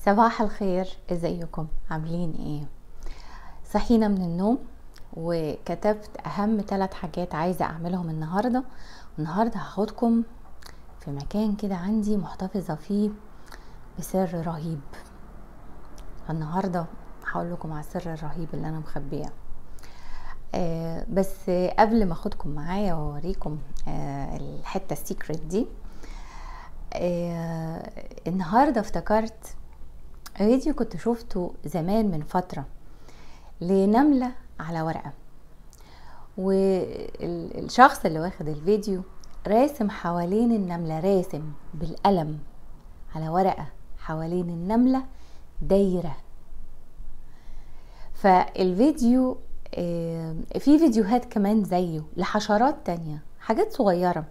صباح الخير ازيكم عاملين ايه صحينا من النوم وكتبت اهم ثلاث حاجات عايزه اعملهم النهارده النهارده هاخدكم في مكان كده عندي محتفظه فيه بسر رهيب النهارده هقول لكم على السر الرهيب اللي انا مخبيه آه بس قبل ما اخدكم معايا واوريكم آه الحته السيكريت دي آه النهارده افتكرت فيديو كنت شفته زمان من فترة لنملة على ورقة والشخص اللي واخد الفيديو راسم حوالين النملة راسم بالقلم على ورقة حوالين النملة دايرة فالفيديو في فيديوهات كمان زيه لحشرات تانية حاجات صغيرة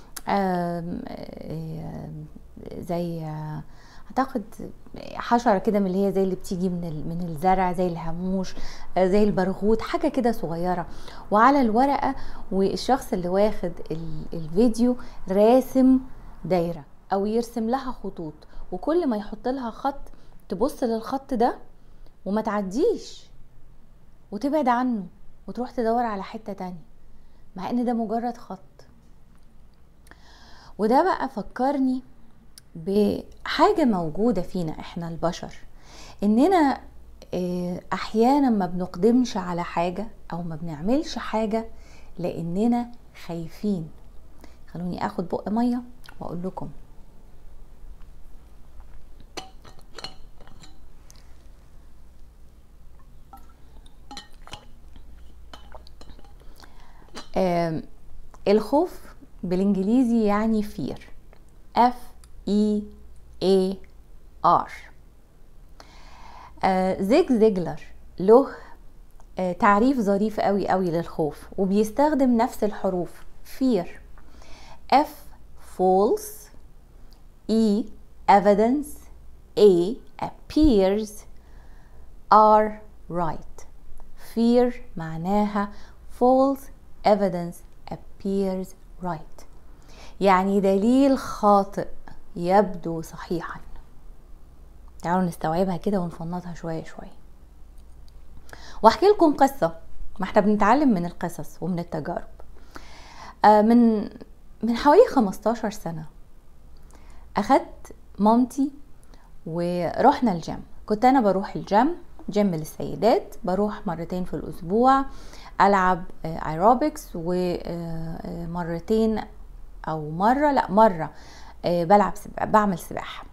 زي اعتقد حشره كده من اللي هي زي اللي بتيجي من من الزرع زي الهاموش زي البرغوث حاجه كده صغيره وعلى الورقه والشخص اللي واخد الفيديو راسم دايره او يرسم لها خطوط وكل ما يحط لها خط تبص للخط ده وما تعديش وتبعد عنه وتروح تدور على حته تانية مع ان ده مجرد خط وده بقى فكرني بحاجة موجودة فينا احنا البشر اننا احيانا ما بنقدمش على حاجة او ما بنعملش حاجة لاننا خايفين خلوني اخد بق مية واقول لكم الخوف بالانجليزي يعني fear F E A R آه زيج زيجلر له آه تعريف ظريف قوي قوي للخوف وبيستخدم نفس الحروف fear F false E evidence A appears R right fear معناها false evidence appears right يعني دليل خاطئ يبدو صحيحا تعالوا نستوعبها كده ونفنطها شوية شوية واحكي لكم قصة ما احنا بنتعلم من القصص ومن التجارب آه من من حوالي 15 سنة أخدت مامتي ورحنا الجيم كنت أنا بروح الجيم جيم للسيدات بروح مرتين في الأسبوع ألعب ايروبكس ومرتين أو مرة لا مرة بلعب سباحة بعمل سباحة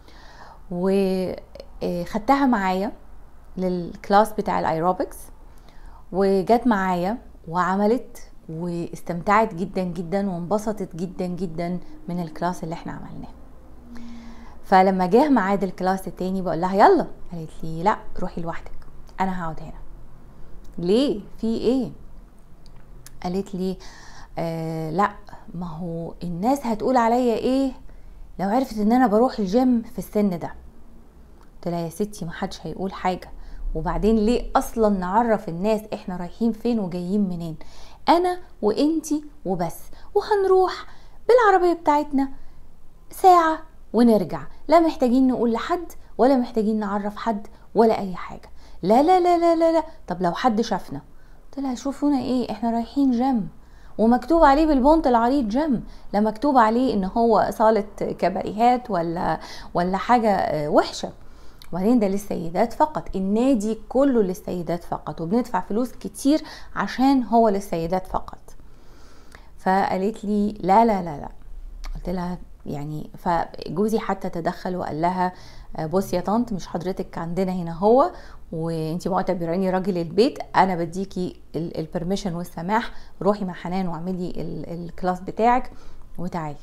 وخدتها معايا للكلاس بتاع الايروبكس وجت معايا وعملت واستمتعت جدا جدا وانبسطت جدا جدا من الكلاس اللي احنا عملناه فلما جه ميعاد الكلاس التاني بقول لها يلا قالت لي لا روحي لوحدك انا هقعد هنا ليه في ايه قالت لي آه لا ما هو الناس هتقول عليا ايه لو عرفت ان انا بروح الجيم في السن ده قلت لها يا ستي ما حدش هيقول حاجه وبعدين ليه اصلا نعرف الناس احنا رايحين فين وجايين منين انا وانتي وبس وهنروح بالعربيه بتاعتنا ساعه ونرجع لا محتاجين نقول لحد ولا محتاجين نعرف حد ولا اي حاجه لا لا لا لا لا, لا. طب لو حد شافنا قلت لها شوفونا ايه احنا رايحين جيم ومكتوب عليه بالبونت العريض جيم لا مكتوب عليه ان هو صالة كباريهات ولا ولا حاجة وحشة وبعدين ده للسيدات فقط النادي كله للسيدات فقط وبندفع فلوس كتير عشان هو للسيدات فقط فقالت لي لا لا لا لا قلت لها يعني فجوزي حتى تدخل وقال لها بص يا طنط مش حضرتك عندنا هنا هو وانتي معتبراني راجل البيت انا بديكي البرميشن والسماح روحي مع حنان واعملي الكلاس بتاعك وتعالي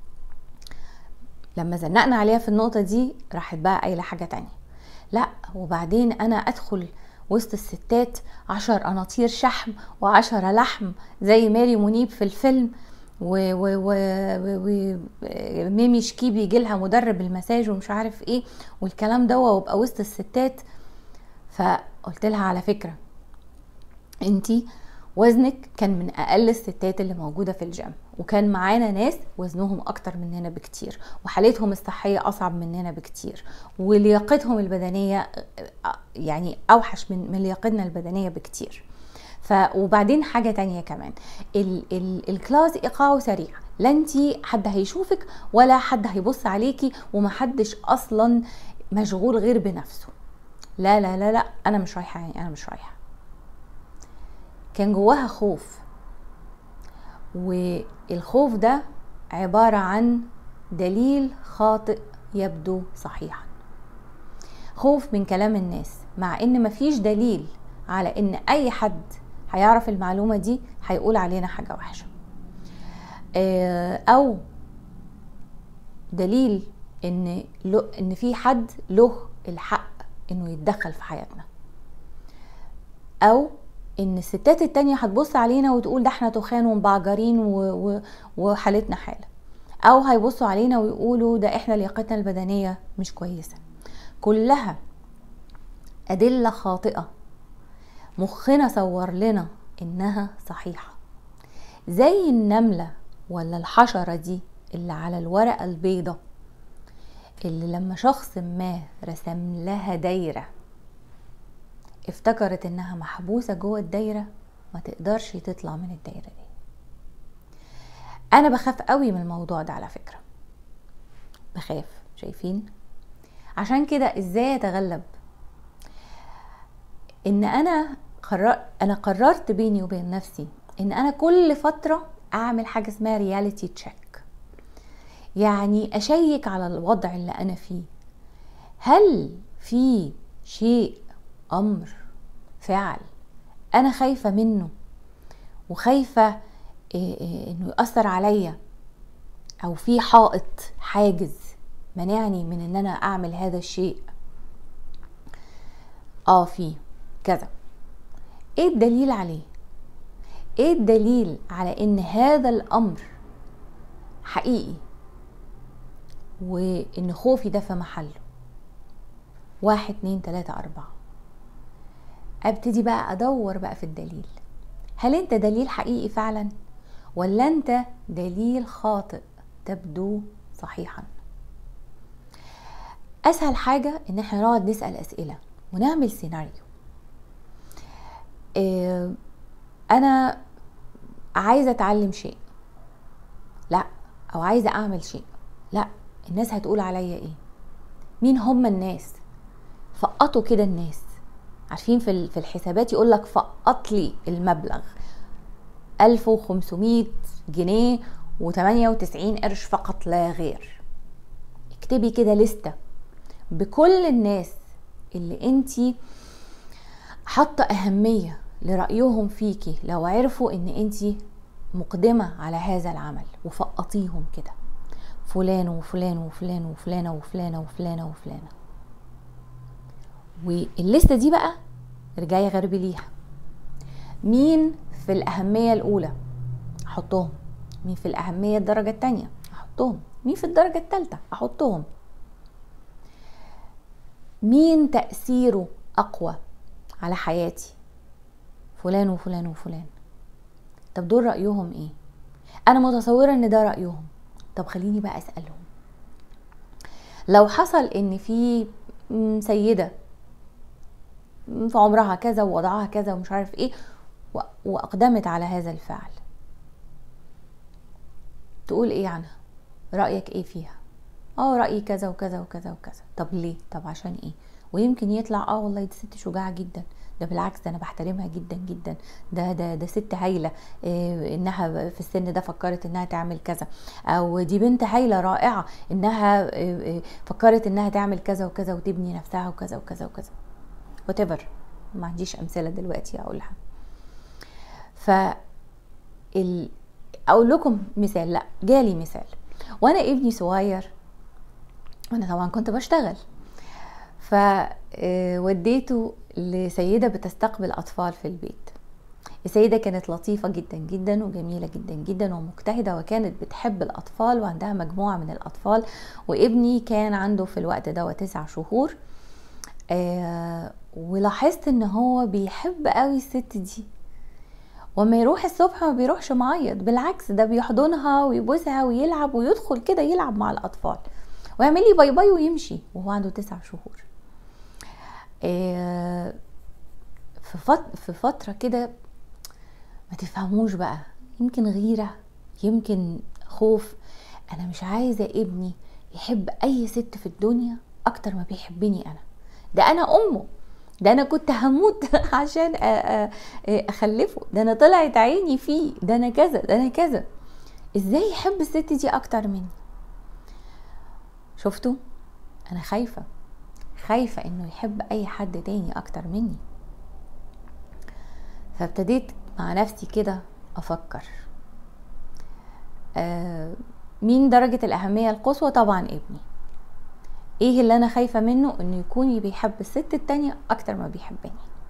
لما زنقنا عليها في النقطه دي راحت بقى قايله حاجه تانية لا وبعدين انا ادخل وسط الستات عشر قناطير شحم وعشرة لحم زي ماري منيب في الفيلم و و و و ميمي شكيبي يجي لها مدرب المساج ومش عارف ايه والكلام ده وابقى وسط الستات فقلت لها على فكره انتي وزنك كان من اقل الستات اللي موجوده في الجيم وكان معانا ناس وزنهم اكتر مننا بكتير وحالتهم الصحيه اصعب مننا بكتير ولياقتهم البدنيه يعني اوحش من من لياقتنا البدنيه بكتير ف وبعدين حاجه تانية كمان ال ال الكلاس ايقاعه سريع لا انت حد هيشوفك ولا حد هيبص عليكي ومحدش اصلا مشغول غير بنفسه لا لا لا لا انا مش رايحه يعني انا مش رايحه كان جواها خوف والخوف ده عباره عن دليل خاطئ يبدو صحيحا خوف من كلام الناس مع ان مفيش دليل على ان اي حد هيعرف المعلومه دي هيقول علينا حاجه وحشه او دليل ان له ان في حد له الحق انه يتدخل في حياتنا او ان الستات التانية هتبص علينا وتقول ده احنا تخان ومبعجرين و... و... وحالتنا حالة او هيبصوا علينا ويقولوا ده احنا لياقتنا البدنية مش كويسة كلها ادلة خاطئة مخنا صور لنا انها صحيحة زي النملة ولا الحشرة دي اللي على الورقة البيضة اللي لما شخص ما رسم لها دايرة افتكرت انها محبوسة جوه الدايرة ما تقدرش تطلع من الدايرة دي انا بخاف قوي من الموضوع ده على فكرة بخاف شايفين عشان كده ازاي اتغلب ان انا قرر انا قررت بيني وبين نفسي ان انا كل فترة اعمل حاجة اسمها رياليتي تشيك يعني اشيك على الوضع اللي انا فيه هل في شيء امر فعل انا خايفه منه وخايفه انه ياثر عليا او في حائط حاجز منعني من ان انا اعمل هذا الشيء اه في كذا ايه الدليل عليه ايه الدليل على ان هذا الامر حقيقي وان خوفي ده في محله واحد اتنين تلاتة اربعة ابتدي بقى ادور بقى في الدليل هل انت دليل حقيقي فعلا ولا انت دليل خاطئ تبدو صحيحا اسهل حاجة ان احنا نقعد نسأل اسئلة ونعمل سيناريو إيه انا عايزة اتعلم شيء لا او عايزة اعمل شيء لا الناس هتقول عليا ايه مين هم الناس فقطوا كده الناس عارفين في في الحسابات يقول لك فقط لي المبلغ 1500 جنيه و98 قرش فقط لا غير اكتبي كده لستة بكل الناس اللي انتي حاطة أهمية لرأيهم فيكي لو عرفوا ان انتي مقدمة على هذا العمل وفقطيهم كده فلان وفلان وفلان وفلانة وفلانة وفلانة وفلانة والليستة دي بقى ارجعي غربي ليها مين في الأهمية الأولى أحطهم مين في الأهمية الدرجة التانية أحطهم مين في الدرجة التالتة أحطهم مين تأثيره أقوى على حياتي فلان وفلان وفلان طب دول رأيهم ايه انا متصورة ان ده رأيهم طب خليني بقى اسألهم لو حصل ان في سيدة في عمرها كذا ووضعها كذا ومش عارف ايه واقدمت على هذا الفعل تقول ايه عنها رأيك ايه فيها اه رأيي كذا وكذا وكذا وكذا طب ليه طب عشان ايه ويمكن يطلع اه والله دي ست شجاعة جدا ده بالعكس ده انا بحترمها جدا جدا ده ده ده ست هايله إيه انها في السن ده فكرت انها تعمل كذا او دي بنت هايله رائعه انها إيه فكرت انها تعمل كذا وكذا وتبني نفسها وكذا وكذا وكذا وات ما عنديش امثله دلوقتي اقولها ف ال... اقول لكم مثال لا جالي مثال وانا ابني صغير وانا طبعا كنت بشتغل فوديته لسيده بتستقبل اطفال في البيت السيده كانت لطيفه جدا جدا وجميله جدا جدا ومجتهده وكانت بتحب الاطفال وعندها مجموعه من الاطفال وابني كان عنده في الوقت ده تسع شهور آه ولاحظت ان هو بيحب قوي الست دي وما يروح الصبح ما بيروحش معيط بالعكس ده بيحضنها ويبوسها ويلعب ويدخل كده يلعب مع الاطفال ويعمل لي باي باي ويمشي وهو عنده تسع شهور آه، في فت- في فتره كده ما تفهموش بقى يمكن غيره يمكن خوف انا مش عايزه ابني يحب اي ست في الدنيا اكتر ما بيحبني انا ده انا امه ده انا كنت هموت عشان أ- أ- اخلفه ده انا طلعت عيني فيه ده انا كذا ده انا كذا ازاي يحب الست دي اكتر مني شفتوا انا خايفه خايفه انه يحب اي حد تاني اكتر مني فابتديت مع نفسي كده افكر آه مين درجة الأهمية القصوى طبعا ابني ايه اللي انا خايفة منه انه يكون بيحب الست التانية اكتر ما بيحبني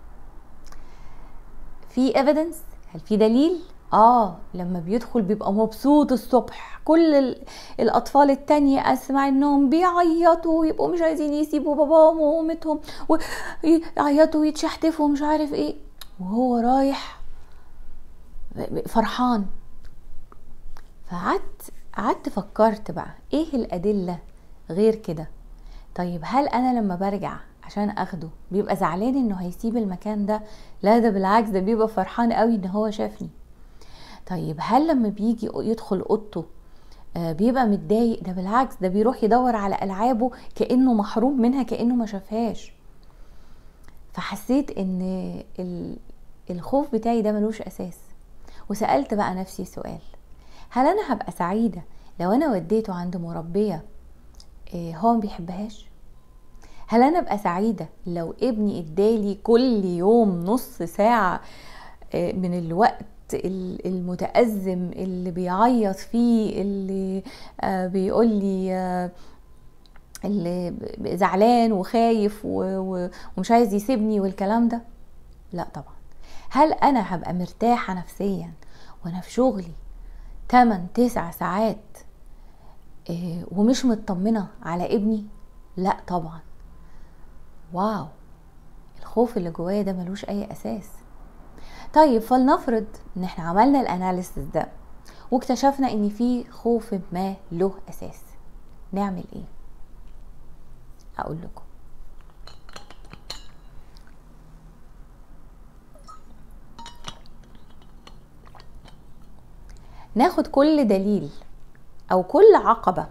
في evidence هل في دليل اه لما بيدخل بيبقى مبسوط الصبح كل ال- الاطفال التانية اسمع انهم بيعيطوا ويبقوا مش عايزين يسيبوا باباهم ومامتهم ويعيطوا ويتشحتفوا ومش عارف ايه وهو رايح فرحان فقعدت قعدت فكرت بقى ايه الادله غير كده طيب هل انا لما برجع عشان اخده بيبقى زعلان انه هيسيب المكان ده لا ده بالعكس ده بيبقى فرحان قوي ان هو شافني طيب هل لما بيجي يدخل اوضته آه، بيبقى متضايق ده بالعكس ده بيروح يدور على العابه كانه محروم منها كانه ما شافهاش فحسيت ان ال- الخوف بتاعي ده ملوش اساس وسالت بقى نفسي سؤال هل انا هبقى سعيده لو انا وديته عند مربيه آه، هو ما بيحبهاش هل انا ابقى سعيده لو ابني ادالي كل يوم نص ساعه آه، من الوقت ال- المتأزم اللي بيعيط فيه اللي آه، بيقول لي آه، اللي ب- زعلان وخايف و- و- ومش عايز يسيبني والكلام ده لا طبعا هل انا هبقى مرتاحه نفسيا وانا في شغلي 8 9 ساعات إيه، ومش مطمنه على ابني لا طبعا واو الخوف اللي جوايا ده ملوش اي اساس طيب فلنفرض ان احنا عملنا الاناليسيس ده واكتشفنا ان في خوف ما له اساس نعمل ايه اقول لكم ناخد كل دليل او كل عقبة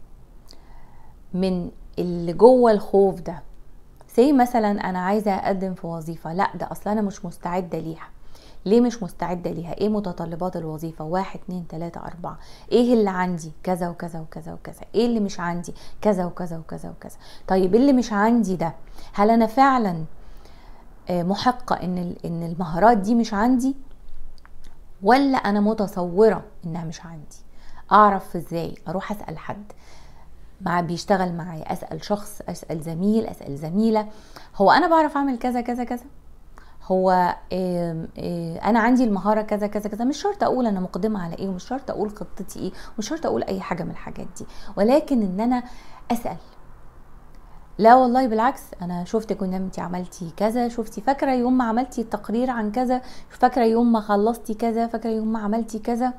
من اللي جوه الخوف ده زي مثلا انا عايزة اقدم في وظيفة لا ده اصلا انا مش مستعدة ليها ليه مش مستعدة ليها ايه متطلبات الوظيفة واحد اتنين تلاتة اربعة ايه اللي عندي كذا وكذا وكذا وكذا ايه اللي مش عندي كذا وكذا وكذا وكذا طيب اللي مش عندي ده هل انا فعلا آه، محقة ان ال- ان المهارات دي مش عندي ولا انا متصوره انها مش عندي اعرف ازاي اروح اسال حد مع بيشتغل معايا اسال شخص اسال زميل اسال زميله هو انا بعرف اعمل كذا كذا كذا هو إيه إيه انا عندي المهاره كذا كذا كذا مش شرط اقول انا مقدمه على ايه ومش شرط اقول خطتي ايه ومش شرط اقول اي حاجه من الحاجات دي ولكن ان انا اسال لا والله بالعكس انا شفتك ان انت عملتي كذا شفتي فاكره يوم ما عملتي التقرير عن كذا فاكره يوم ما خلصتي كذا فاكره يوم ما عملتي كذا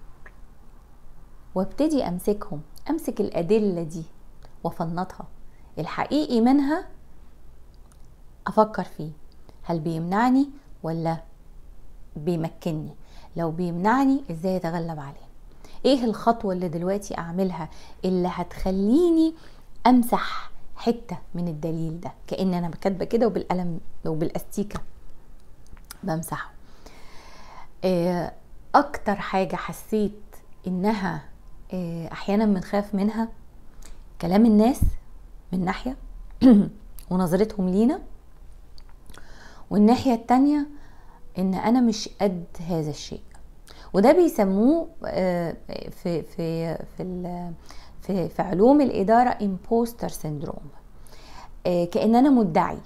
وابتدي امسكهم امسك الادله دي وافنطها الحقيقي منها افكر فيه هل بيمنعني ولا بيمكنني لو بيمنعني ازاي اتغلب عليه ايه الخطوه اللي دلوقتي اعملها اللي هتخليني امسح حته من الدليل ده كان انا كاتبه كده وبالقلم وبالاستيكه بمسحه آه، اكتر حاجه حسيت انها آه، احيانا بنخاف منها كلام الناس من ناحيه ونظرتهم لينا والناحيه التانيه ان انا مش قد هذا الشيء وده بيسموه آه، في في في ال- في, في علوم الاداره امبوستر سيندروم كان انا مدعي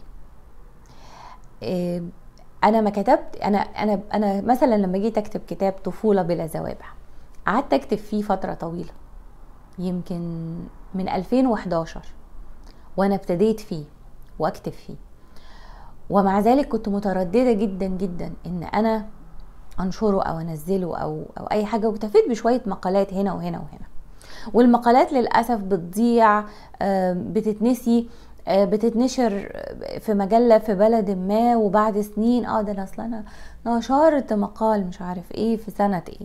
آه، انا ما كتبت انا انا انا مثلا لما جيت اكتب كتاب طفوله بلا ذوابع قعدت اكتب فيه فتره طويله يمكن من 2011 وانا ابتديت فيه واكتب فيه ومع ذلك كنت متردده جدا جدا ان انا انشره او انزله او او اي حاجه واكتفيت بشويه مقالات هنا وهنا وهنا والمقالات للاسف بتضيع بتتنسي بتتنشر في مجله في بلد ما وبعد سنين اه ده اصل انا نشرت مقال مش عارف ايه في سنه ايه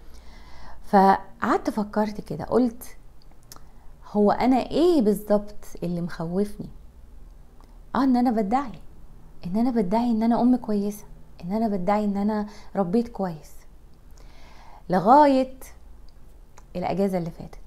فقعدت فكرت كده قلت هو انا ايه بالظبط اللي مخوفني اه ان انا بدعي ان انا بدعي ان انا ام كويسه ان انا بدعي ان انا ربيت كويس لغايه الاجازه اللي فاتت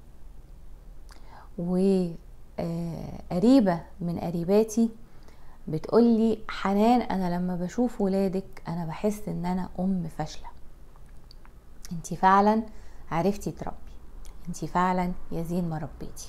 وقريبه من قريباتي بتقولي حنان انا لما بشوف ولادك انا بحس ان انا ام فاشله انتي فعلا عرفتي تربي انتي فعلا يا زين ما ربيتي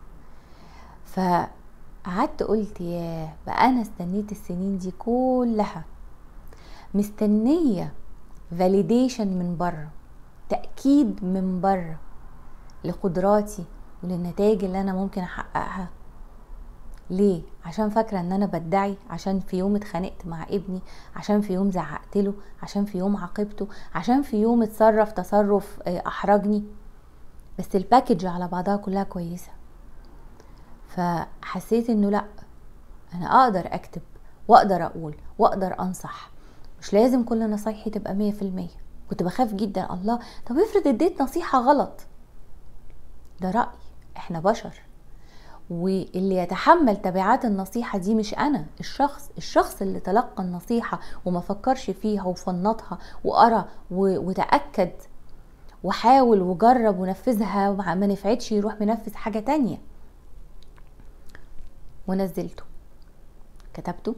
فقعدت قلت ياه بقى انا استنيت السنين دي كلها مستنيه فاليديشن من بره تاكيد من بره لقدراتي وللنتائج اللي انا ممكن احققها ليه عشان فاكره ان انا بدعي عشان في يوم اتخانقت مع ابني عشان في يوم زعقت له عشان في يوم عاقبته عشان في يوم اتصرف تصرف احرجني بس الباكج على بعضها كلها كويسه فحسيت انه لا انا اقدر اكتب واقدر اقول واقدر انصح مش لازم كل نصايحي تبقى مية في المية كنت بخاف جدا الله طب افرض اديت نصيحة غلط ده رأي احنا بشر واللي يتحمل تبعات النصيحة دي مش أنا الشخص الشخص اللي تلقى النصيحة وما فكرش فيها وفنطها وقرا وتأكد وحاول وجرب ونفذها وما نفعتش يروح منفذ حاجة تانية ونزلته كتبته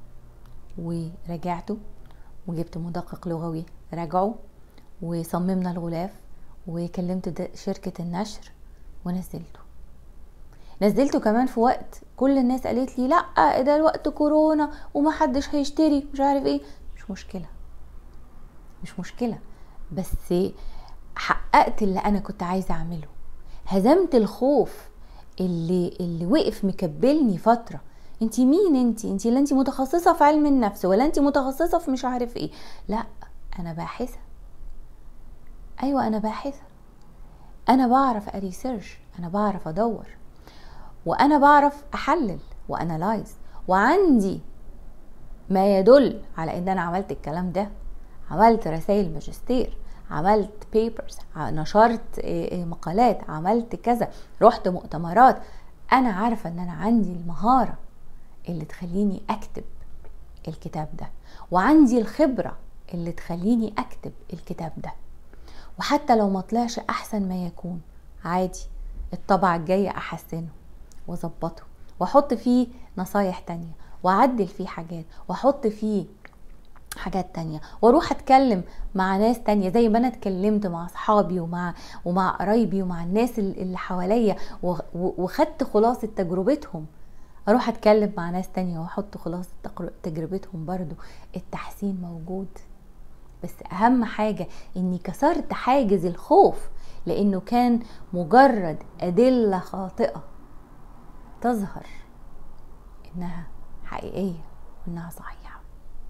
ورجعته وجبت مدقق لغوي راجعه وصممنا الغلاف وكلمت شركة النشر ونزلته نزلته كمان في وقت كل الناس قالت لي لا ده الوقت كورونا ومحدش هيشتري مش عارف ايه مش مشكلة مش مشكلة بس حققت اللي انا كنت عايزة اعمله هزمت الخوف اللي اللي وقف مكبلني فتره انت مين انت انت لا انت متخصصه في علم النفس ولا انت متخصصه في مش عارف ايه لا انا باحثه ايوه انا باحثه انا بعرف اريسيرش انا بعرف ادور وانا بعرف احلل وانالايز وعندي ما يدل على ان انا عملت الكلام ده عملت رسائل ماجستير عملت بيبرز نشرت مقالات عملت كذا رحت مؤتمرات انا عارفه ان انا عندي المهاره اللي تخليني اكتب الكتاب ده وعندي الخبره اللي تخليني اكتب الكتاب ده وحتى لو ما طلعش احسن ما يكون عادي الطبعة الجاية احسنه واظبطه واحط فيه نصايح تانية واعدل فيه حاجات واحط فيه حاجات تانية واروح اتكلم مع ناس تانية زي ما انا اتكلمت مع اصحابي ومع ومع قرايبي ومع الناس اللي حواليا وخدت خلاصة تجربتهم اروح اتكلم مع ناس تانية واحط خلاصة تجربتهم برضو التحسين موجود بس اهم حاجة اني كسرت حاجز الخوف لانه كان مجرد ادلة خاطئة تظهر انها حقيقية وانها صحيحة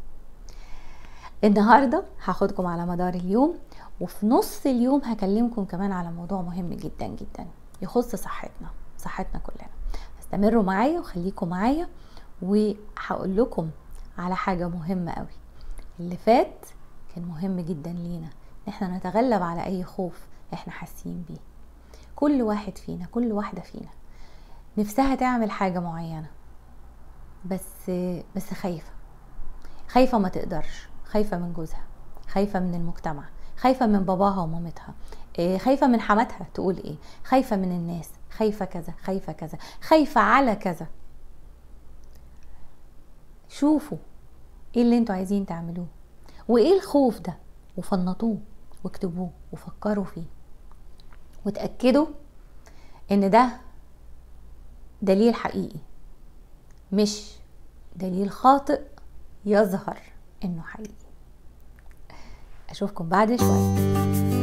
النهاردة هاخدكم على مدار اليوم وفي نص اليوم هكلمكم كمان على موضوع مهم جدا جدا يخص صحتنا صحتنا كلنا استمروا معايا وخليكم معايا وهقول لكم على حاجة مهمة قوي اللي فات كان مهم جدا لينا ان احنا نتغلب على اي خوف احنا حاسين بيه كل واحد فينا كل واحدة فينا نفسها تعمل حاجة معينة بس بس خايفة خايفة ما تقدرش خايفة من جوزها خايفة من المجتمع خايفة من باباها ومامتها خايفة من حماتها تقول ايه خايفة من الناس خايفة كذا خايفة كذا خايفة على كذا شوفوا ايه اللي انتوا عايزين تعملوه وايه الخوف ده وفنطوه واكتبوه وفكروا فيه وتأكدوا ان ده دليل حقيقي مش دليل خاطئ يظهر انه حقيقي اشوفكم بعد شويه